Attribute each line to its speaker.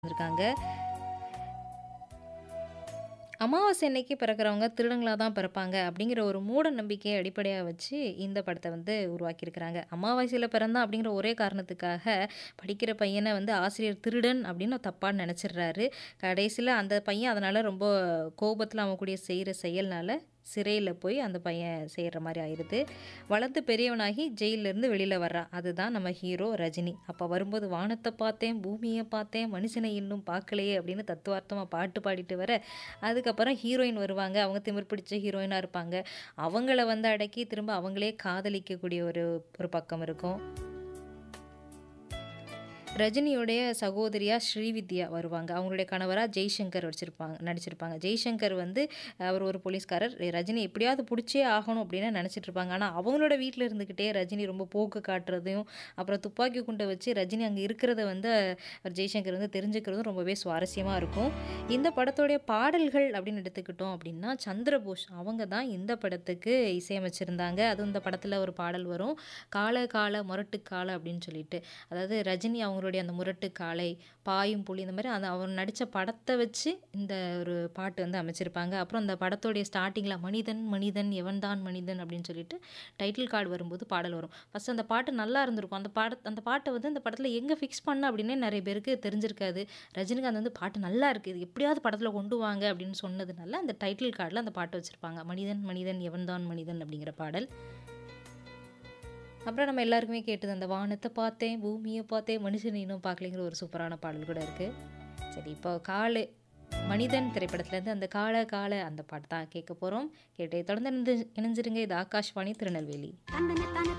Speaker 1: இருக்காங்க. அமாவாசை அன்னைக்கு பிறக்கிறவங்க திருடங்களா தான் பிறப்பாங்க அப்படிங்கிற ஒரு மூட நம்பிக்கைய அடிப்படையா வச்சு இந்த படத்த வந்து உருவாக்கியிருக்கிறாங்க. அமாவாசையில பிறந்தான் அப்படிங்கிற ஒரே காரணத்துக்காக படிக்கிற பையன வந்து ஆசிரியர் திருடன் அப்படின்னு தப்பா நெனச்சிடுறாரு. கடைசியில அந்த பையன் அதனால ரொம்ப கோபத்துல அவன் கூடயே செய்ற செயல்னால சிறையில போய் அந்த பையன் செய்ற மாரி ஆயிருது. வளர்ந்து பெரியவனாகி ஜெயில்லேருந்து வெளியில வர்றான். அதுதான் நம்ம ஹீரோ ரஜினி. அப்ப வரும்போது "வானத்த பார்த்தேன், பூமிய பார்த்தேன், மனுஷனை இன்னும் பார்க்கலையே" அப்படின்னு தத்துவார்த்தமா பாட்டு பாடிட்டு வர, அதுக்கப்புறம் ஹீரோயின் வருவாங்க. அவங்க திமிர் பிடிச்ச ஹீரோயினா இருப்பாங்க. அவங்கள வந்து அடக்கி திரும்ப அவங்களே காதலிக்கக்கூடிய ஒரு ஒரு பக்கம் இருக்கும். ரஜினியுடைய சகோதரியா ஸ்ரீவித்யா வருவாங்க. அவங்களுடைய கணவரா ஜெய்சங்கர் வச்சிருப்பாங்க நடிச்சிருப்பாங்க. ஜெய்சங்கர் வந்து அவர் ஒரு போலீஸ்காரர். ரஜினி எப்படியாவது புடிச்சே ஆகணும் அப்படின்னு நெனச்சிட்டு இருப்பாங்க. ஆனா அவங்களோட வீட்ல இருந்துகிட்டே ரஜினி ரொம்ப போக்கு காட்டுறதையும், அப்புறம் துப்பாக்கி குண்ட வச்சு ரஜினி அங்க இருக்கிறத வந்து ஜெய்சங்கர் வந்து தெரிஞ்சுக்கிறதும் ரொம்பவே சுவாரஸ்யமா இருக்கும். இந்த படத்தோடைய பாடல்கள் அப்படின்னு எடுத்துக்கிட்டோம் அப்படின்னா, சந்திரபோஸ் அவங்க தான் இந்த படத்துக்கு இசையமைச்சிருந்தாங்க. அதுவும் இந்த படத்துல ஒரு பாடல் வரும். "கால கால மொரட்டு கால" அப்படின்னு சொல்லிட்டு. அதாவது ரஜினி அவங்களுடைய அந்த முரட்டு காலை, பாயும் புலி இந்த மாரி அந்த அவர் நடிச்ச படத்த வச்சு இந்த ஒரு பாட்டு வந்து அமைச்சிருப்பாங்க. அப்புறம் அந்த படத்தோடைய ஸ்டார்ட்டிங்ல "மனிதன் மனிதன் எவன்தான் மனிதன்" அப்படின்னு சொல்லிட்டு டைட்டில் கார்டு வரும்போது பாடல் வரும். ஃபர்ஸ்ட் அந்த பாட்டு நல்லா இருந்திருக்கும். அந்த பாடத் அந்த பாட்ட வந்து இந்த படத்துல எங்க ஃபிக்ஸ் பண்ண அப்படின்னே நெறைய பேருக்கு தெரிஞ்சிருக்காது. ரஜினிகாந்த் வந்து "பாட்டு நல்லா இருக்கு. இது எப்படியாவது படத்துல கொண்டு வாங்க" அப்படின்னு சொன்னதுனால அந்த டைட்டில் கார்டுல அந்த பாட்ட வச்சிருப்பாங்க. "மனிதன் மனிதன் எவன்தான் மனிதன்" அப்படிங்கிற பாடல். அப்புறம் நம்ம எல்லாருக்குமே கேட்டது அந்த "வானத்த பார்த்தேன், பூமிய பார்த்தேன், மனுஷனை இன்னும் பார்க்கலைங்கிற" ஒரு சூப்பரான பாடல் கூட இருக்கு. சரி இப்போ காலு மனிதன் திரைப்படத்துலேருந்து அந்த "கால கால" அந்த பாட்டு தான் கேட்க போறோம். கேட்டு தொடர்ந்து இணைந்து இணைஞ்சிருங்க. இது ஆகாஷ்வாணி திருநெல்வேலி.
Speaker 2: தந்தன தான